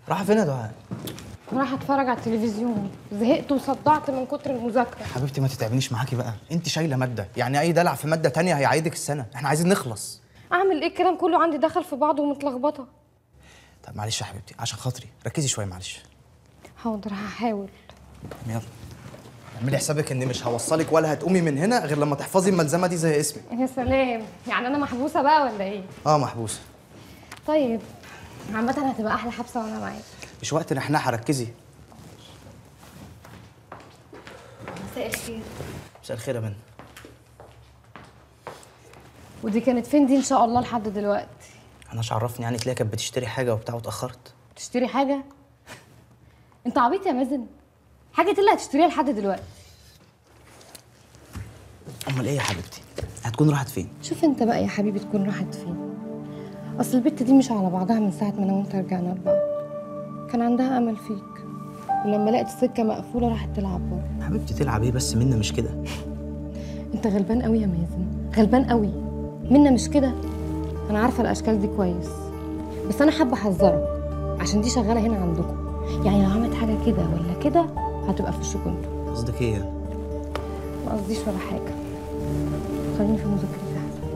راح فين يا دعاء راح اتفرج على التلفزيون زهقت وصدعت من كتر المذاكره حبيبتي ما تتعبنيش معاكي بقى انت شايله ماده يعني اي دلع في ماده تانية هيعيدك السنه احنا عايزين نخلص اعمل ايه الكلام كله عندي دخل في بعضه ومتلخبطه طب معلش يا حبيبتي عشان خاطري ركزي شويه معلش حاضر هحاول يلا اعملي حسابك اني مش هوصلك ولا هتقومي من هنا غير لما تحفظي الملزمه دي زي اسمك يا سلام يعني انا محبوسه بقى ولا ايه اه محبوسه طيب عامه هتبقى احلى حبسه وانا معاك مش وقت نحنحه ركزي مساء الخير مساء الخير يا منى ودي كانت فين دي ان شاء الله لحد دلوقتي انا مش عرفني يعني تلاقي كانت بتشتري حاجه وبتاع واتاخرت تشتري حاجه انت عبيط يا مازن حاجه اللي هتشتريها لحد دلوقتي امال ايه يا حبيبتي هتكون راحت فين شوف انت بقى يا حبيبي تكون راحت فين اصل البت دي مش على بعضها من ساعه ما انا وانت رجعنا لبعض كان عندها امل فيك ولما لقت السكه مقفوله راحت تلعب بره حبيبتي تلعب ايه بس منا مش كده انت غلبان قوي يا مازن غلبان قوي منا مش كده انا عارفه الاشكال دي كويس بس انا حابه احذرك عشان دي شغاله هنا عندكم يعني لو عملت حاجه كده ولا كده هتبقى في وشكم انتوا قصدك ايه يعني؟ ما قصديش ولا حاجه خليني في مذاكرتي احسن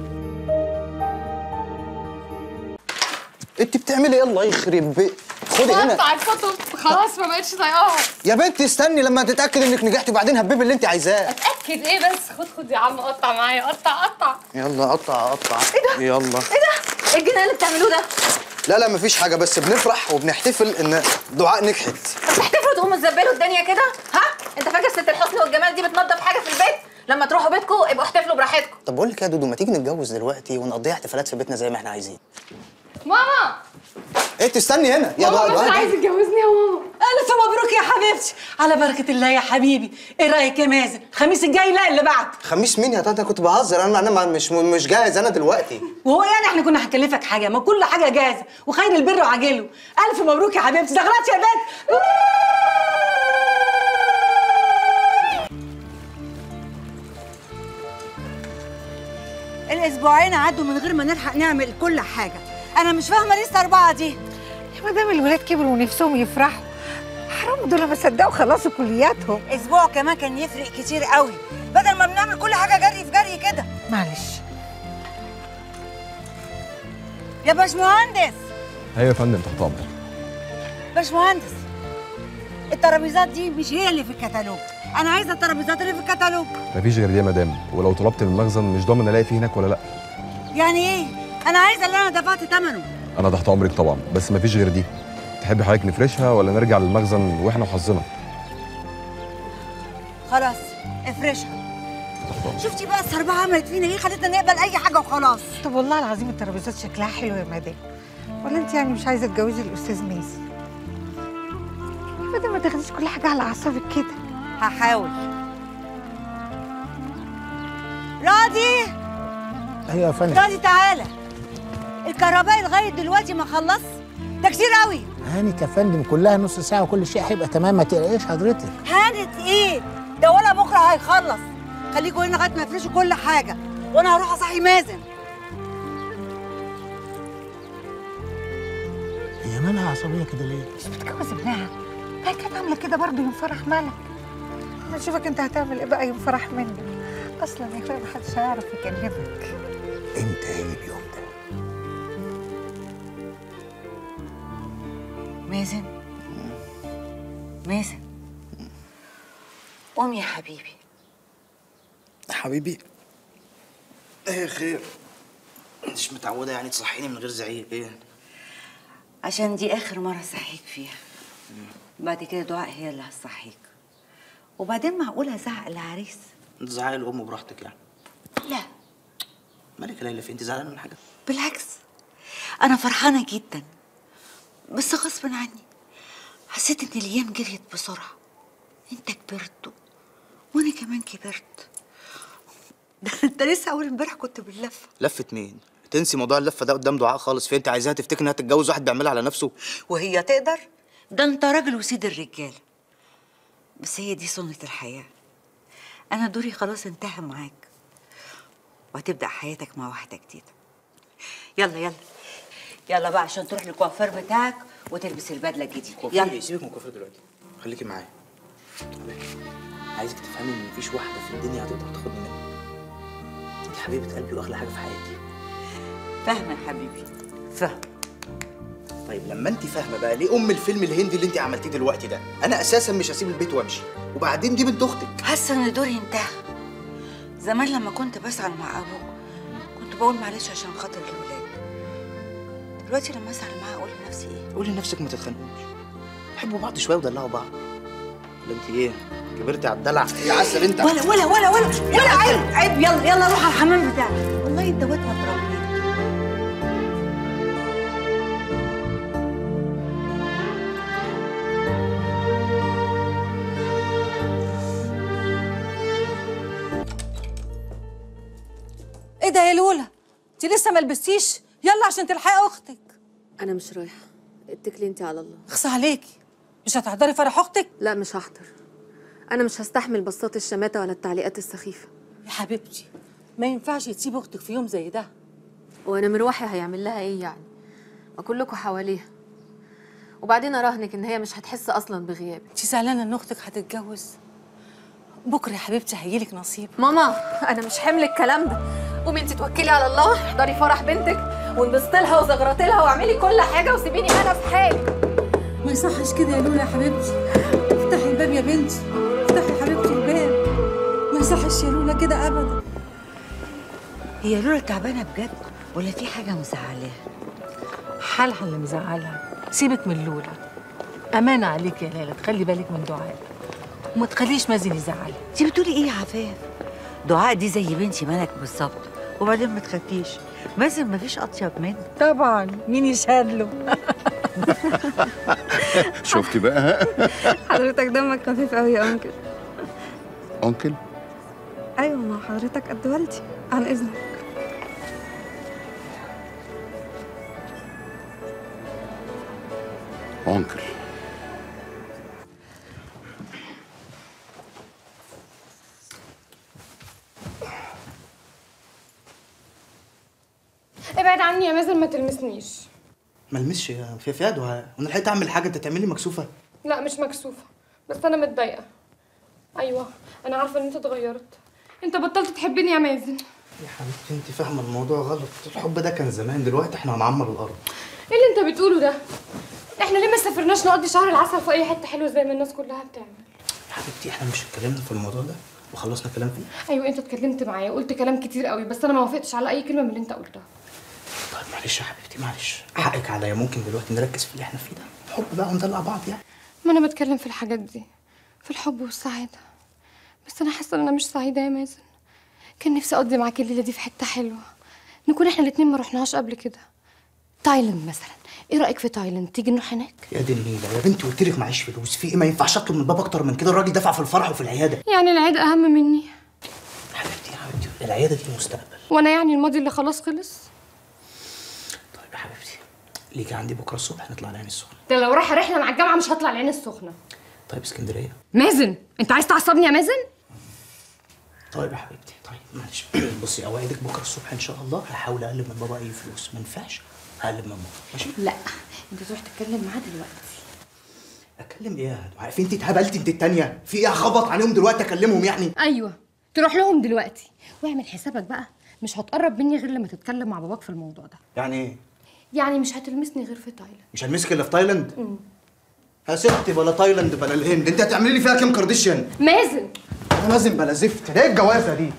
انت بتعملي ايه الله يخرب بيت خدي هنا قطع الكتب خلاص ما بقتش طايقاها يا بنت استني لما تتاكد انك نجحتي وبعدين هببي اللي انت عايزاه اتاكد ايه بس خد خد يا عم قطع معايا قطع قطع يلا قطع قطع ايه ده يلا ايه ده؟ ايه الجنان اللي بتعملوه ده؟ لا لا مفيش حاجه بس بنفرح وبنحتفل ان دعاء نجحت بتحتفلوا تقوموا تزبلوا الدنيا كده؟ ها؟ انت فاكر ست الحسن والجمال دي بتنظف حاجه في البيت؟ لما تروحوا بيتكم ابقوا احتفلوا براحتكم طب بقول لك يا دودو ما تيجي نتجوز دلوقتي ونقضيها احتفالات في بيتنا زي ما احنا عايزين ماما ايه تستني هنا يا ماما دعاء مش عايز دعاء يتجوزني يا ماما ألف مبروك يا حبيبتي على بركة الله يا حبيبي إيه رأيك يا مازن الخميس الجاي لا اللي بعد خميس مين يا تاتا كنت بهزر انا انا ما- مش مش جاهز انا دلوقتي وهو يعني احنا كنا هنكلفك حاجة ما كل حاجة جاهزة وخير البر وعجله ألف مبروك يا حبيبتي زغرات يا بنت الاسبوعين عدوا من غير ما نلحق نعمل كل حاجه انا مش فاهمه لسه اربعه دي يا مدام الولاد كبروا ونفسهم يفرحوا حرام دول ما صدقوا خلصوا كلياتهم اسبوع كمان كان يفرق كتير قوي بدل ما بنعمل كل حاجه جري في جري كده معلش يا باشمهندس ايوه يا فندم تحت امرك باشمهندس الترابيزات دي مش هي اللي في الكتالوج انا عايزه الترابيزات اللي في الكتالوج مفيش غير دي يا مدام ولو طلبت من المخزن مش ضامن الاقي فيه هناك ولا لا يعني ايه انا عايزه اللي انا دفعت ثمنه انا تحت امرك طبعا بس مفيش غير دي تحبي حضرتك نفرشها ولا نرجع للمخزن واحنا وحظنا خلاص افرشها شفتي بقى السربعه عملت فينا ايه خلتنا نقبل اي حاجه وخلاص طب والله العظيم الترابيزات شكلها حلو يا مدام ولا انت يعني مش عايزه تجوزي الاستاذ مازن يا مدام ما تاخديش كل حاجه على اعصابك كده هحاول راضي ايوه يا فندم راضي تعالى الكهربائي لغايه دلوقتي ما خلص ده كتير قوي هانت يا فندم كلها نص ساعه وكل شيء هيبقى تمام ما تقلقيش حضرتك هانت ايه ده ولا بكره هيخلص خليكوا هنا لغايه ما يفرشوا كل حاجه وانا هروح اصحي مازن هي مالها عصبيه كده ليه؟ مش بتجوز ابنها هي كانت عامله كده برضه يوم فرح مالك ما نشوفك انت هتعمل ايه بقى يوم فرح منك اصلا يا اخويا محدش هيعرف يكلمك امتى هيجي اليوم ده؟ مازن مازن قوم يا حبيبي حبيبي ايه خير مش متعوده يعني تصحيني من غير زعيق ايه عشان دي اخر مره صحيك فيها بعد كده دعاء هي اللي هتصحيك وبعدين معقول هزعق العريس تزعقي الام براحتك يعني لا مالك يا ليلى في انت زعلانه من حاجه بالعكس انا فرحانه جدا بس غصب عني حسيت ان الايام جريت بسرعه انت كبرت وانا كمان كبرت ده انت لسه اول امبارح كنت باللفه لفه مين تنسي موضوع اللفه ده قدام دعاء خالص في انت عايزاها تفتكر انها تتجوز واحد بيعملها على نفسه وهي تقدر ده انت راجل وسيد الرجال بس هي دي سنة الحياة أنا دوري خلاص انتهى معاك وهتبدأ حياتك مع واحدة جديدة يلا يلا يلا بقى عشان تروح للكوافير بتاعك وتلبس البدله الجديده كوافير يلا إيه؟ سيبك من الكوافير دلوقتي خليكي معايا عايزك تفهمي ان مفيش واحده في الدنيا هتقدر تاخدني منك انت حبيبه قلبي واغلى حاجه في حياتي فاهمه يا حبيبي فاهمه طيب لما انت فاهمه بقى ليه ام الفيلم الهندي اللي انت عملتيه دلوقتي ده انا اساسا مش هسيب البيت وامشي وبعدين دي بنت اختك حاسه ان دوري انتهى زمان لما كنت بزعل مع ابوك كنت بقول معلش عشان خاطر الولاد دلوقتي لما ازعل معاه اقول لنفسي ايه قولي لنفسك ما تتخانقوش حبوا بعض شويه ودلعوا بعض ولا انت ايه كبرتي على الدلع يا عسل انت ولا ولا ولا ولا ولا عيب عيب يلا يلا روح على الحمام بتاعك والله انت واد ما تربيت ايه ده يا لولا انت لسه ما لبستيش يلا عشان تلحقي اختك انا مش رايحه اتكلي انت على الله اخصى عليكي مش هتحضري فرح اختك لا مش هحضر انا مش هستحمل بساط الشماتة ولا التعليقات السخيفة يا حبيبتي ما ينفعش تسيب اختك في يوم زي ده وانا مروحي هيعمل لها ايه يعني ما كلكم حواليها وبعدين اراهنك ان هي مش هتحس اصلا بغيابي انت زعلانه ان اختك هتتجوز بكره يا حبيبتي هيجيلك نصيب ماما انا مش حمل الكلام ده قومي انت توكلي على الله احضري فرح بنتك وانبسطي لها وزغرطي لها واعملي كل حاجه وسيبيني انا في حالي ما يصحش كده يا لولا يا حبيبتي افتحي الباب يا بنتي افتحي يا حبيبتي الباب ما يصحش يا لولا كده ابدا هي لولا تعبانه بجد ولا في حاجه مزعلاها حالها اللي مزعلها سيبك من لولا امانه عليك يا ليلى تخلي بالك من دعاء وما تخليش مازن يزعلك انت بتقولي ايه يا عفاف دعاء دي زي بنتي ملك بالظبط وبعدين ما تخافيش مازن ما فيش اطيب منه طبعا مين يشهد له شفتي بقى حضرتك دمك خفيف قوي يا انكل انكل ايوه ما حضرتك قد والدي عن اذنك انكل ابعد عني يا مازن ما تلمسنيش ما المسش يا في فيها دعاء وانا لحقت اعمل حاجه انت تعملي مكسوفه لا مش مكسوفه بس انا متضايقه ايوه انا عارفه ان انت اتغيرت انت بطلت تحبني يا مازن يا حبيبتي انت فاهمه الموضوع غلط الحب ده كان زمان دلوقتي احنا هنعمر الارض ايه اللي انت بتقوله ده احنا ليه ما سافرناش نقضي شهر العسل في اي حته حلوه زي ما الناس كلها بتعمل يا حبيبتي احنا مش اتكلمنا في الموضوع ده وخلصنا كلام فيه ايوه انت اتكلمت معايا وقلت كلام كتير قوي بس انا ما وافقتش على اي كلمه من اللي انت قلتها طيب معلش يا حبيبتي معلش حقك عليا ممكن دلوقتي نركز في اللي احنا فيه ده حب بقى وندلع بعض يعني ما انا بتكلم في الحاجات دي في الحب والسعاده بس انا حاسه ان انا مش سعيده يا مازن كان نفسي اقضي معاك الليله دي في حته حلوه نكون احنا الاتنين ما رحناهاش قبل كده تايلاند مثلا ايه رايك في تايلاند تيجي نروح هناك يا دي النيله يا بنتي قلت لك معيش فلوس في ايه ما ينفعش اطلب من بابا اكتر من كده الراجل دفع في الفرح وفي العياده يعني العيد اهم مني حبيبتي يا حبيبتي العياده دي مستقبل وانا يعني الماضي اللي خلاص خلص طيب يا حبيبتي ليكي عندي بكره الصبح نطلع العين السخنه ده لو رايحه رحله مع الجامعه مش هطلع العين السخنه طيب اسكندريه مازن انت عايز تعصبني يا مازن طيب يا حبيبتي طيب معلش بصي اوعدك بكره الصبح ان شاء الله هحاول اقلب من بابا اي فلوس ما ينفعش هقلب من ماما ماشي لا انت تروح تتكلم معاه دلوقتي اكلم ايه يا عارف انت اتهبلتي انت التانيه في ايه هخبط عليهم دلوقتي اكلمهم يعني ايوه تروح لهم دلوقتي واعمل حسابك بقى مش هتقرب مني غير لما تتكلم مع باباك في الموضوع ده يعني ايه يعني مش هتلمسني غير في تايلاند مش هنمسك الا في تايلاند يا ستي بلا تايلاند بلا الهند انت هتعملي لي فيها كام كارديشيان مازن انا لازم بلا زفت ايه الجوازه دي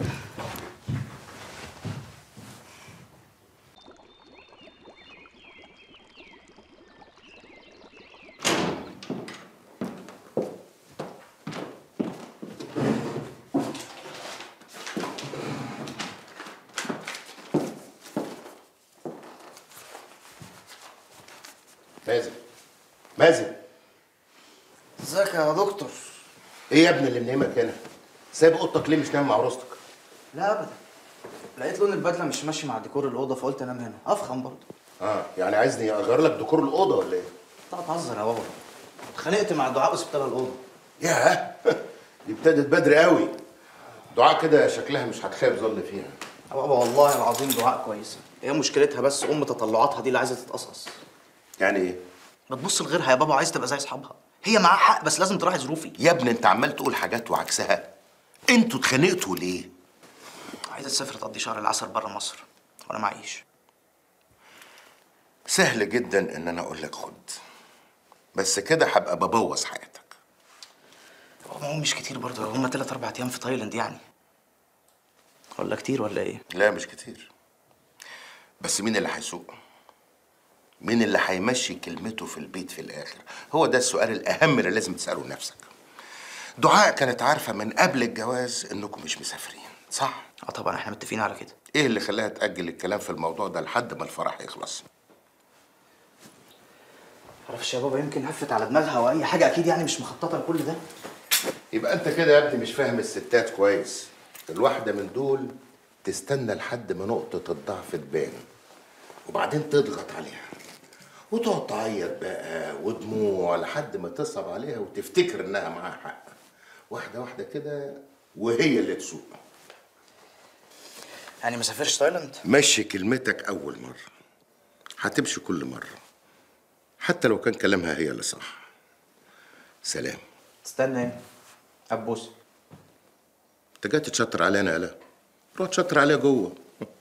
مازن مازن ازيك يا دكتور ايه يا ابني اللي منيمك هنا سايب اوضتك ليه مش نايم مع عروستك لا ابدا لقيت لون البدله مش ماشي مع ديكور الاوضه فقلت انام هنا افخم برضه اه يعني عايزني اغير لك ديكور الاوضه ولا ايه طب تهزر يا بابا اتخانقت مع دعاء وسبت لها الاوضه ياه دي ابتدت بدري قوي دعاء كده شكلها مش هتخيب ظل فيها يا بابا والله العظيم دعاء كويسه هي مشكلتها بس ام تطلعاتها دي اللي عايزه تتقصص يعني ايه ما تبص لغيرها يا بابا عايز تبقى زي اصحابها هي معاها حق بس لازم تراعي ظروفي يا ابني انت عمال تقول حاجات وعكسها انتوا اتخانقتوا ليه عايزه تسافر تقضي شهر العسل بره مصر وانا معيش سهل جدا ان انا اقول لك خد بس كده هبقى ببوظ حياتك هو مش كتير برضه هما تلات اربع ايام في تايلاند يعني ولا كتير ولا ايه لا مش كتير بس مين اللي هيسوق مين اللي هيمشي كلمته في البيت في الاخر هو ده السؤال الاهم اللي لازم تساله لنفسك دعاء كانت عارفه من قبل الجواز انكم مش مسافرين صح اه طبعا احنا متفقين على كده ايه اللي خلاها تاجل الكلام في الموضوع ده لحد ما الفرح يخلص معرفش يا بابا يمكن هفت على دماغها او اي حاجه اكيد يعني مش مخططه لكل ده يبقى انت كده يا ابني مش فاهم الستات كويس الواحده من دول تستنى لحد ما نقطه الضعف تبان وبعدين تضغط عليها وتقعد تعيط بقى ودموع لحد ما تصعب عليها وتفتكر انها معاها حق واحده واحده كده وهي اللي تسوق يعني ما سافرش تايلاند مشي كلمتك اول مره هتمشي كل مره حتى لو كان كلامها هي اللي صح سلام استنى هنا ابوس انت جاي تتشطر علينا يالا روح تشطر عليها جوه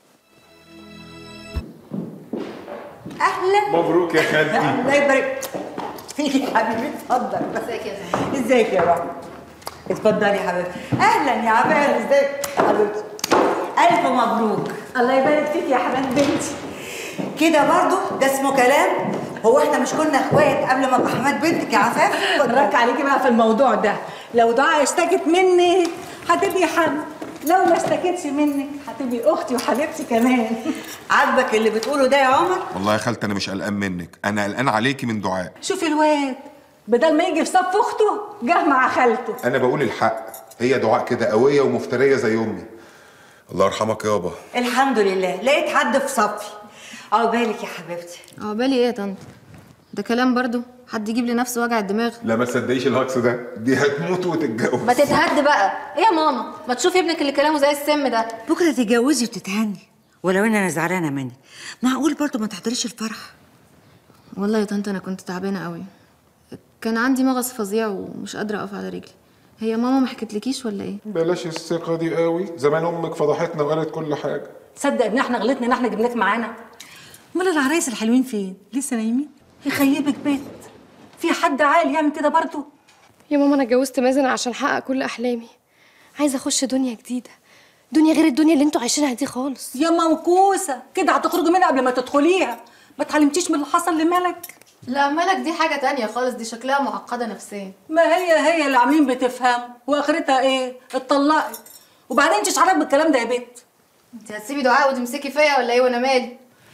اهلا مبروك يا خالتي الله يبارك فيك يا حبيبي اتفضل ازيك يا زلمه ازيك يا رحمة اتفضلي يا حبيبتي اهلا يا عبال ازيك يا حبيبتي الف مبروك الله يبارك فيك يا حبيبه بنتي كده برضو ده اسمه كلام هو احنا مش كنا اخوات قبل ما ابقى حماد بنتك يا عفاف برك عليكي بقى في الموضوع ده لو دعاء اشتكت مني هتبقي حد لو ما اشتكتش منك هتبقي اختي وحبيبتي كمان عاجبك اللي بتقوله ده يا عمر والله يا خالتي انا مش قلقان منك انا قلقان عليكي من دعاء شوفي الواد بدل ما يجي في صف اخته جه مع خالته انا بقول الحق هي دعاء كده قويه ومفتريه زي امي الله يرحمك يابا الحمد لله لقيت حد في صفي عقبالك يا حبيبتي عقبالي ايه يا طنط ده كلام برضو حد يجيب لنفسه وجع الدماغ لا ما تصدقيش الهجص ده دي هتموت وتتجوز ما تتهد بقى ايه يا ماما ما تشوفي ابنك اللي كلامه زي السم ده بكره تتجوزي وتتهني ولو ان انا زعلانه منك معقول برضو ما تحضريش الفرح والله يا طنط انا كنت تعبانه قوي كان عندي مغص فظيع ومش قادره اقف على رجلي هي ماما ما حكتلكيش ولا ايه بلاش الثقه دي قوي زمان امك فضحتنا وقالت كل حاجه تصدق ان احنا غلطنا ان احنا جبناك معانا امال العرايس الحلوين فين لسه نايمين يخيبك بيت في حد عاقل يعمل كده برضه يا ماما انا اتجوزت مازن عشان احقق كل احلامي عايزه اخش دنيا جديده دنيا غير الدنيا اللي انتوا عايشينها دي خالص يا موكوسه كده هتخرجي منها قبل ما تدخليها ما اتعلمتيش من اللي حصل لملك لا مالك دي حاجه تانية خالص دي شكلها معقده نفسيا ما هي هي اللي عاملين بتفهم واخرتها ايه اتطلقت وبعدين انت عارفه بالكلام ده يا بت انت هتسيبي دعاء وتمسكي فيا ولا ايه وانا مالي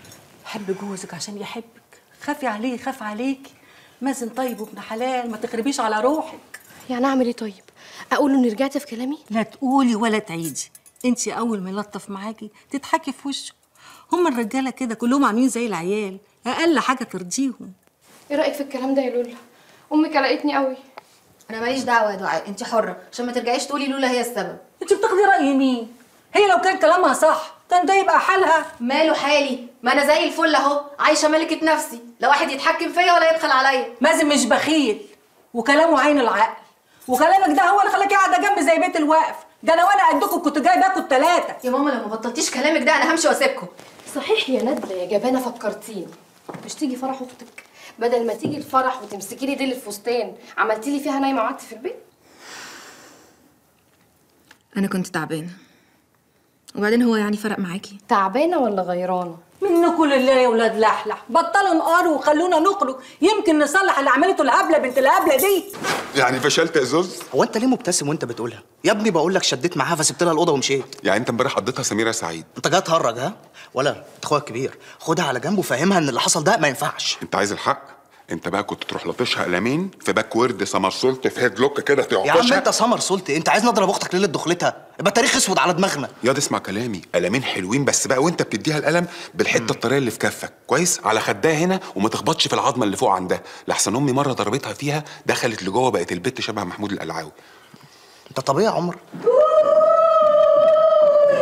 حب جوزك عشان يحبك خافي عليه خاف عليكي مازن طيب وابن حلال ما تخربيش على روحك يعني اعمل ايه طيب اقول له اني رجعت في كلامي لا تقولي ولا تعيدي انت اول ما يلطف معاكي تضحكي في وشه هم الرجاله كده كلهم عاملين زي العيال اقل حاجه ترضيهم ايه رايك في الكلام ده يا لولا امك قلقتني قوي انا ماليش دعوه يا دعاء انت حره عشان ما ترجعيش تقولي لولا هي السبب انت بتاخدي راي مين هي لو كان كلامها صح كان ده يبقى حالها ماله حالي ما انا زي الفل اهو عايشه ملكه نفسي لا واحد يتحكم فيا ولا يبخل عليا مازن مش بخيل وكلامه عين العقل وكلامك ده هو اللي خلاكي قاعده جنبي زي بيت الوقف ده انا وانا قدكم كنت جايباكوا التلاته يا ماما لو ما بطلتيش كلامك ده انا همشي واسيبكم صحيح يا ندله يا جبانه فكرتيني مش تيجي فرح اختك بدل ما تيجي الفرح وتمسكي لي ديل الفستان عملتي لي فيها نايمه وقعدتي في البيت انا كنت تعبانه وبعدين هو يعني فرق معاكي تعبانه ولا غيرانه منكم لله يا ولاد لحلح بطلوا نقاروا وخلونا نخرج يمكن نصلح اللي عملته الهبله بنت الهبله دي يعني فشلت يا زوز هو انت ليه مبتسم وانت بتقولها يا ابني بقول لك شديت معاها فسبت لها الاوضه ومشيت يعني انت امبارح قضيتها سميره سعيد انت جاي تهرج ها ولا انت اخويا الكبير خدها على جنب وفهمها ان اللي حصل ده ما ينفعش انت عايز الحق انت بقى كنت تروح لطشها قلمين في باك ورد سمرسولت في هيد لوك كده يا عم تعطشها انت سمر سلطي انت عايز نضرب اختك ليله دخلتها يبقى تاريخ اسود على دماغنا ياض اسمع كلامي قلمين حلوين بس بقى وانت بتديها القلم بالحته الطريه اللي في كفك كويس على خدها هنا وما تخبطش في العظمه اللي فوق عندها لحسن امي مره ضربتها فيها دخلت لجوه بقت البت شبه محمود القلعاوي انت طبيعي يا عمر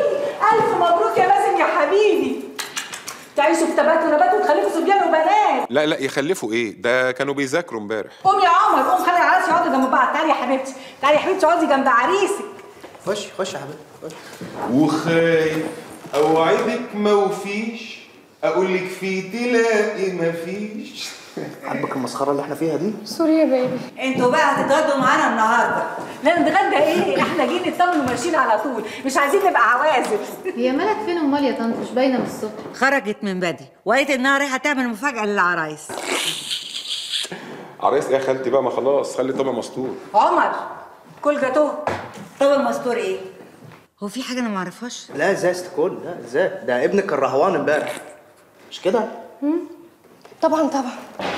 الف مبروك يا مازن يا حبيبي تعيشوا في تبات ونبات وتخلفوا صبيان وبنات لا لا يخلفوا ايه ده كانوا بيذاكروا امبارح قوم يا عمر قوم خلي العرايس يقعدوا جنب بعض تعالي يا حبيبتي تعالي يا حبيبتي اقعدي جنب عريسك خش خش يا حبيبي خش وخايف اوعدك ما وفيش اقول لك في تلاقي ما فيش عاجبك المسخره اللي احنا فيها دي سوري يا بيبي انتوا بقى هتتغدوا معانا النهارده لا نتغدى ايه احنا جايين نطمن وماشيين على طول مش عايزين نبقى عوازل هي مالك فين امال يا طنط مش باينه من الصبح خرجت من بدري وقالت انها رايحه تعمل مفاجاه للعرايس عرايس ايه يا خالتي بقى ما خلاص خلي طبق مستور عمر كل جاتوه طب المستور ايه هو في حاجه انا ما اعرفهاش لا ازاي استكون لا ازاي ده ابنك كان رهوان امبارح مش كده طبعا طبعا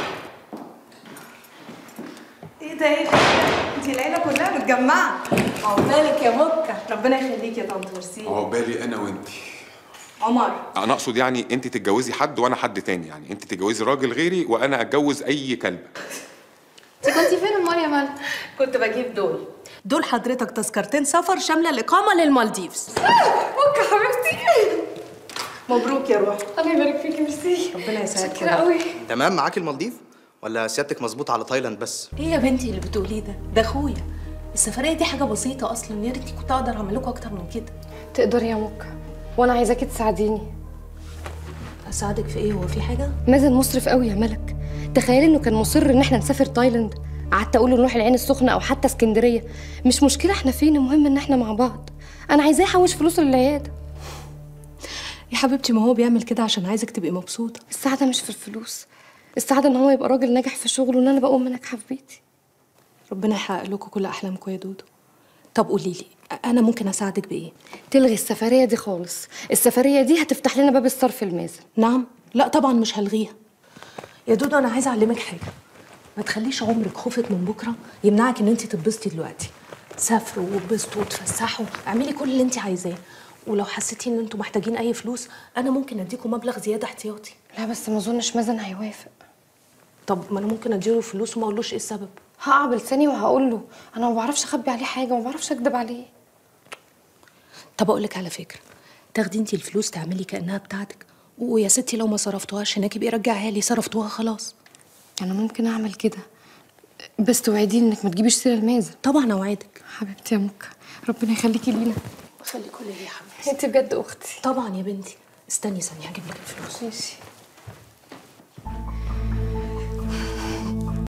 ايه ده ايه انت العيله كلها متجمعه عقبالك يا مكه ربنا يخليك يا طنط ميرسي عقبالي انا وانتي عمر انا اقصد يعني انت تتجوزي حد وانا حد تاني يعني انت تتجوزي راجل غيري وانا اتجوز اي كلب انت كنتي فين امال يا مال كنت بجيب دول دول حضرتك تذكرتين سفر شامله الاقامه للمالديفز مكه حبيبتي مبروك يا روح الله يبارك فيكي ميرسي ربنا يسعدك شكرا قوي تمام معاك المالديف ولا سيادتك مظبوط على تايلاند بس ايه يا بنتي اللي بتقوليه ده ده اخويا السفريه دي حاجه بسيطه اصلا يا ريتني كنت اقدر اعمل لكم اكتر من كده تقدري يا مكة وانا عايزاكي تساعديني اساعدك في ايه هو في حاجه مازن مسرف قوي يا ملك تخيلي انه كان مصر ان احنا نسافر تايلاند قعدت اقول له نروح العين السخنه او حتى اسكندريه مش مشكله احنا فين المهم ان احنا مع بعض انا عايزاه يحوش فلوس للعياده يا حبيبتي ما هو بيعمل كده عشان عايزك تبقي مبسوطه السعاده مش في الفلوس السعاده ان هو يبقى راجل ناجح في شغله وان انا بقوم ناجحه في بيتي ربنا يحقق لكم كل احلامكم يا دودو طب قولي لي انا ممكن اساعدك بايه تلغي السفريه دي خالص السفريه دي هتفتح لنا باب الصرف المازن نعم لا طبعا مش هلغيها يا دودو انا عايزه اعلمك حاجه ما تخليش عمرك خوفك من بكره يمنعك ان انت تتبسطي دلوقتي سافروا واتبسطوا وتفسحوا اعملي كل اللي انت عايزاه ولو حسيتي ان انتوا محتاجين اي فلوس انا ممكن اديكم مبلغ زياده احتياطي لا بس ما اظنش مازن هيوافق طب ما انا ممكن اديله فلوس وما اقولوش ايه السبب هقع بلساني وهقول له انا ما بعرفش اخبي عليه حاجه وما بعرفش اكدب عليه طب اقول لك على فكره تاخدي انت الفلوس تعملي كانها بتاعتك ويا ستي لو ما صرفتوهاش هناك يبقى رجعها لي صرفتوها خلاص انا ممكن اعمل كده بس توعديني انك ما تجيبيش سيره المازن طبعا اوعدك حبيبتي يا مكة ربنا يخليكي لينا خلي كل اللي يا حبيبتي انت بجد اختي طبعا يا بنتي استني ثانيه هجيب لك الفلوس ماشي